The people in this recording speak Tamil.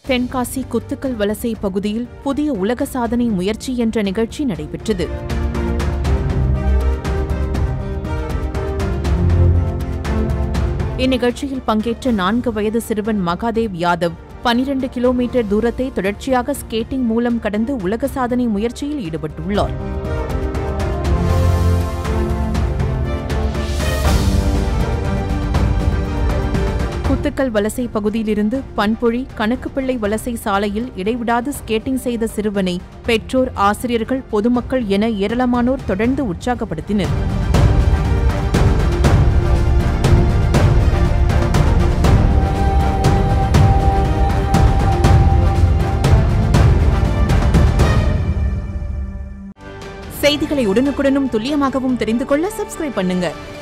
தென்காசி குத்துக்கல் வலசை பகுதியில் புதிய உலக சாதனை முயற்சி என்ற நிகழ்ச்சி நடைபெற்றது இந்நிகழ்ச்சியில் பங்கேற்ற நான்கு வயது சிறுவன் மகாதேவ் யாதவ் பனிரண்டு கிலோமீட்டர் தூரத்தை தொடர்ச்சியாக ஸ்கேட்டிங் மூலம் கடந்து உலக சாதனை முயற்சியில் ஈடுபட்டுள்ளார் குத்துக்கல் வலசை பகுதியிலிருந்து பண்பொழி கணக்குப்பிள்ளை வலசை சாலையில் இடைவிடாது ஸ்கேட்டிங் செய்த சிறுவனை பெற்றோர் ஆசிரியர்கள் பொதுமக்கள் என ஏராளமானோர் தொடர்ந்து உற்சாகப்படுத்தினர் செய்திகளை உடனுக்குடனும் துல்லியமாகவும் தெரிந்து கொள்ள சப்ஸ்கிரைப் பண்ணுங்க